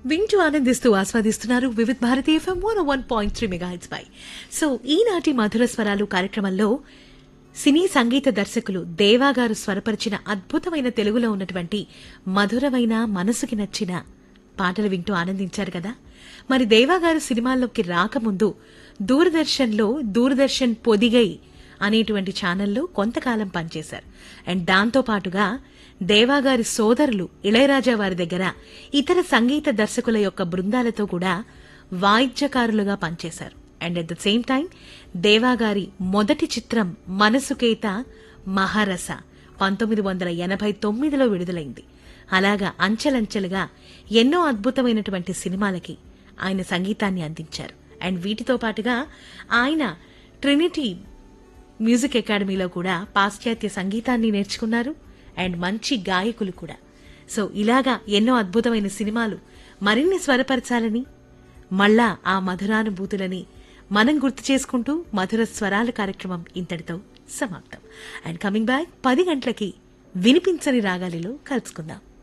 వింటూ ఆనందిస్తూ ఆస్వాదిస్తున్నారు Vividh Bharati FM one one point three mega hits పై సో ఈనాటి మధుర స్వరాలు కార్యక్రమంలో సినీ సంగీత దర్శకులు దేవా గారు స్వరపరిచిన అద్భుతమైన తెలుగులో ఉన్నటువంటి మధురమైన మనసుకి నచ్చిన పాటలు వింటూ ఆనందించారు కదా మరి దేవా గారు సినిమాల్లోకి రాకముందు దూరదర్శన్లో దూరదర్శన్ పొదిగై అనేటువంటి ఛానల్లో కొంతకాలం పనిచేశారు అండ్ దాంతో పాటుగా దేవాగారి సోదరులు ఇళయరాజా వారి దగ్గర ఇతర సంగీత దర్శకుల యొక్క బృందాలతో కూడా వాయిద్యకారులుగా పనిచేశారు and at the same time దేవాగారి మొదటి చిత్రం మనసుకేత మహారస పంతొమ్మిది వందల ఎనభై తొమ్మిదిలో విడుదలైంది అలాగా అంచెలంచెలుగా ఎన్నో అద్భుతమైనటువంటి సినిమాలకి ఆయన సంగీతాన్ని అందించారు అండ్ వీటితో పాటుగా ఆయన ట్రినిటీ మ్యూజిక్ అకాడమీలో కూడా పాశ్చాత్య సంగీతాన్ని నేర్చుకున్నారు అండ్ మంచి గాయకులు కూడా సో ఇలాగా ఎన్నో అద్భుతమైన సినిమాలు మరిన్ని స్వరపరచాలని మళ్ళా ఆ మధురానుభూతులని మనం గుర్తు చేసుకుంటూ మధుర స్వరాల కార్యక్రమం ఇంతటితో సమాప్తం అండ్ కమింగ్ బ్యాక్ పది గంటలకి వినిపించని రాగాలిలో కలుసుకుందాం